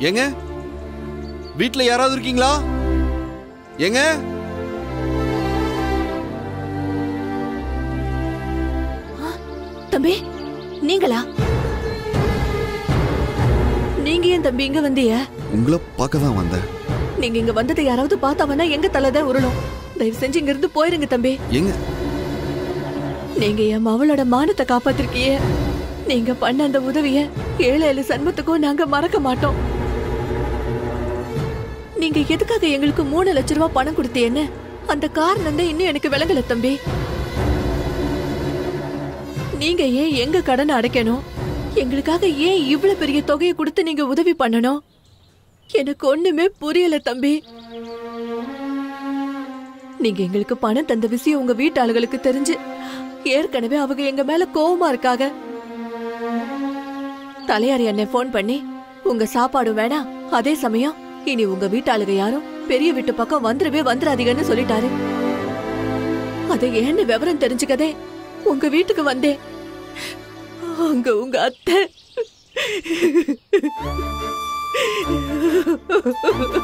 ஏங்க வீட்ல யாராவது இருக்கீங்களா ஏங்க தம்பி நீங்களா நீங்க ஏன் தம்பி இங்க வந்தீங்க உங்களை பார்க்க தான் வந்தேன் நீங்க இங்க வந்ததை யாராவது பார்த்தாவனா எங்க தலைதான் உருளும் தயவு செஞ்சு இங்க இருந்து போயிருங்க தம்பி ஏங்க நீங்க என் மவளோட மானத்தை காப்பாத்திருக்கீங்க நீங்க பண்ண அந்த உதவிய ஏழு ஏழு சன்மத்துக்கும் நாங்க மறக்க மாட்டோம் நீங்க எதுக்காக எங்களுக்கு மூணு லட்ச ரூபாய் பணம் கொடுத்தீங்கன்னு அந்த காரணம் தான் இன்னும் எனக்கு விளங்கல தம்பி நீங்க ஏன் எங்க கடனை அடைக்கணும் எங்களுக்காக ஏன் இவ்வளவு பெரிய தொகையை கொடுத்து நீங்க உதவி பண்ணணும் எனக்கு ஒண்ணுமே புரியல தம்பி நீங்க எங்களுக்கு பணம் தந்த விஷயம் உங்க வீட்டாளுகளுக்கு தெரிஞ்சு ஏற்கனவே அவங்க எங்க மேல கோவமா இருக்காக தலையாரி அண்ணன் ஃபோன் பண்ணி உங்க சாப்பாடும் வேணாம் அதே சமயம் இனி உங்க வீட்டாளுக யாரும் பெரிய வீட்டு பக்கம் வந்துடவே வந்துடாதீங்கன்னு சொல்லிட்டாரு அதை ஏன்னு விவரம் தெரிஞ்சுக்கதே உங்க வீட்டுக்கு வந்தேன் அங்க உங்க அத்தை